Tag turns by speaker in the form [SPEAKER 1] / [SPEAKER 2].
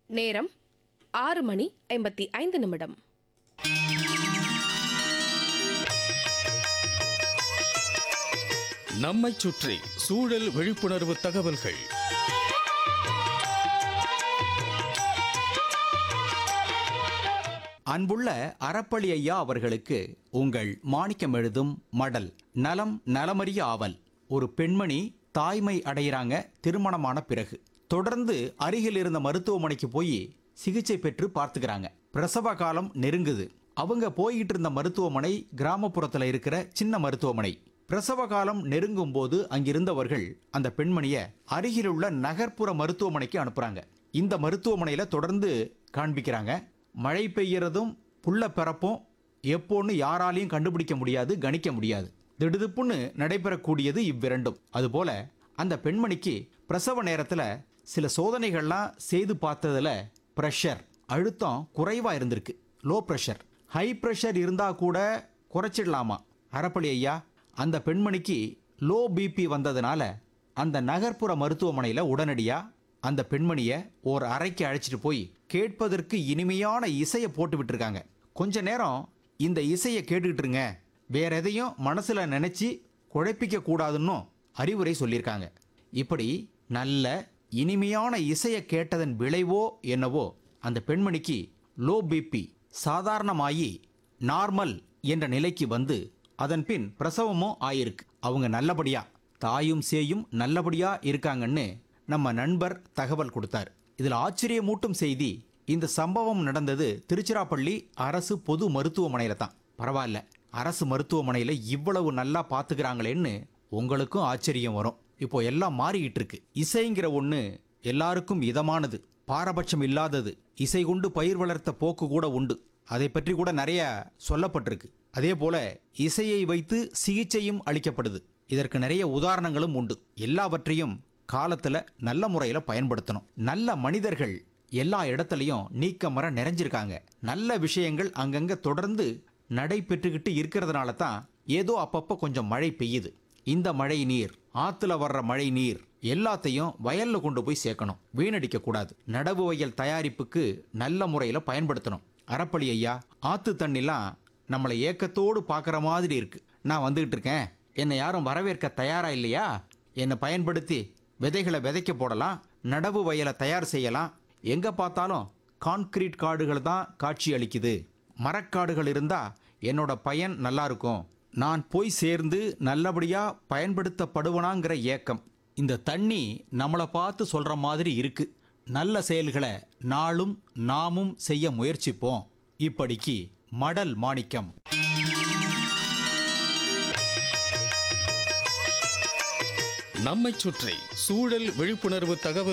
[SPEAKER 1] நேரம் ஆறு மணி ஐம்பத்தி ஐந்து நிமிடம்
[SPEAKER 2] நம்மைச் சுற்றி சூழல் விழிப்புணர்வு தகவல்கள்
[SPEAKER 3] அன்புள்ள அறப்பளி ஐயா அவர்களுக்கு உங்கள் மாணிக்கம் எழுதும் மடல் நலம் நலமறிய ஆவல் ஒரு பெண்மணி தாய்மை அடையிறாங்க திருமணமான பிறகு தொடர்ந்து அருகில் இருந்த மருத்துவமனைக்கு போய் சிகிச்சை பெற்று பார்த்துக்கிறாங்க பிரசவ காலம் நெருங்குது அவங்க போய்கிட்டு இருந்த மருத்துவமனை கிராமப்புறத்தில் இருக்கிற சின்ன மருத்துவமனை பிரசவ காலம் நெருங்கும் போது அங்கிருந்தவர்கள் அந்த பெண்மணியை அருகிலுள்ள நகர்ப்புற மருத்துவமனைக்கு அனுப்புறாங்க இந்த மருத்துவமனையில தொடர்ந்து காண்பிக்கிறாங்க மழை பெய்யறதும் புள்ள பிறப்பும் எப்போன்னு யாராலையும் கண்டுபிடிக்க முடியாது கணிக்க முடியாது திடுதிப்புன்னு நடைபெறக்கூடியது இவ்விரண்டும் அதுபோல அந்த பெண்மணிக்கு பிரசவ நேரத்துல சில சோதனைகள்லாம் செய்து பார்த்ததுல ப்ரெஷர் அழுத்தம் குறைவா இருந்திருக்கு லோ ப்ரெஷர் ஹை ப்ரெஷர் இருந்தா கூட குறைச்சிடலாமா அறப்பளி ஐயா அந்த பெண்மணிக்கு லோ பிபி வந்ததுனால அந்த நகர்ப்புற மருத்துவமனையில உடனடியா அந்த பெண்மணியை ஒரு அறைக்கு அழைச்சிட்டு போய் கேட்பதற்கு இனிமையான இசையை போட்டு விட்டுருக்காங்க கொஞ்ச நேரம் இந்த இசையை கேட்டுக்கிட்டு இருங்க வேற எதையும் மனசுல நினைச்சு குழப்பிக்க கூடாதுன்னும் அறிவுரை சொல்லியிருக்காங்க இப்படி நல்ல இனிமையான இசையை கேட்டதன் விளைவோ என்னவோ அந்த பெண்மணிக்கு லோ பிபி சாதாரணமாயி நார்மல் என்ற நிலைக்கு வந்து அதன் பின் பிரசவமும் ஆயிருக்கு அவங்க நல்லபடியா தாயும் சேயும் நல்லபடியா இருக்காங்கன்னு நம்ம நண்பர் தகவல் கொடுத்தார் இதில் ஆச்சரியமூட்டும் செய்தி இந்த சம்பவம் நடந்தது திருச்சிராப்பள்ளி அரசு பொது மருத்துவமனையில தான் பரவாயில்ல அரசு மருத்துவமனையில இவ்வளவு நல்லா பாத்துக்கிறாங்களேன்னு உங்களுக்கும் ஆச்சரியம் வரும் இப்போ எல்லாம் மாறிக்கிட்டு இருக்கு இசைங்கிற ஒண்ணு எல்லாருக்கும் இதமானது பாரபட்சம் இல்லாதது இசை கொண்டு பயிர் வளர்த்த போக்கு கூட உண்டு அதை பற்றி கூட நிறைய சொல்லப்பட்டிருக்கு அதே போல இசையை வைத்து சிகிச்சையும் அளிக்கப்படுது இதற்கு நிறைய உதாரணங்களும் உண்டு எல்லாவற்றையும் காலத்துல நல்ல முறையில பயன்படுத்தணும் நல்ல மனிதர்கள் எல்லா இடத்துலையும் நீக்கமர நிறைஞ்சிருக்காங்க நல்ல விஷயங்கள் அங்கங்க தொடர்ந்து நடைபெற்றுக்கிட்டு இருக்கிறதுனால தான் ஏதோ அப்பப்போ கொஞ்சம் மழை பெய்யுது இந்த மழை நீர் ஆத்துல வர்ற மழை நீர் எல்லாத்தையும் வயல்ல கொண்டு போய் சேர்க்கணும் வீணடிக்க கூடாது நடவு வயல் தயாரிப்புக்கு நல்ல முறையில பயன்படுத்தணும் அறப்பளி ஐயா ஆத்து தண்ணிலாம் நம்மளை ஏக்கத்தோடு பார்க்குற மாதிரி இருக்கு நான் வந்துகிட்டு இருக்கேன் என்னை யாரும் வரவேற்க தயாரா இல்லையா என்னை பயன்படுத்தி விதைகளை விதைக்க போடலாம் நடவு வயலை தயார் செய்யலாம் எங்க பார்த்தாலும் கான்கிரீட் காடுகள் தான் காட்சி அளிக்குது மரக்காடுகள் இருந்தா என்னோட பயன் நல்லா இருக்கும் நான் போய் சேர்ந்து நல்லபடியா பயன்படுத்தப்படுவனாங்கிற ஏக்கம் இந்த தண்ணி நம்மளை பார்த்து சொல்ற மாதிரி இருக்கு நல்ல செயல்களை நாளும் நாமும் செய்ய முயற்சிப்போம் இப்படிக்கு மடல் மாணிக்கம்
[SPEAKER 2] நம்மைச் சுற்றி சூழல் விழிப்புணர்வு தகவல்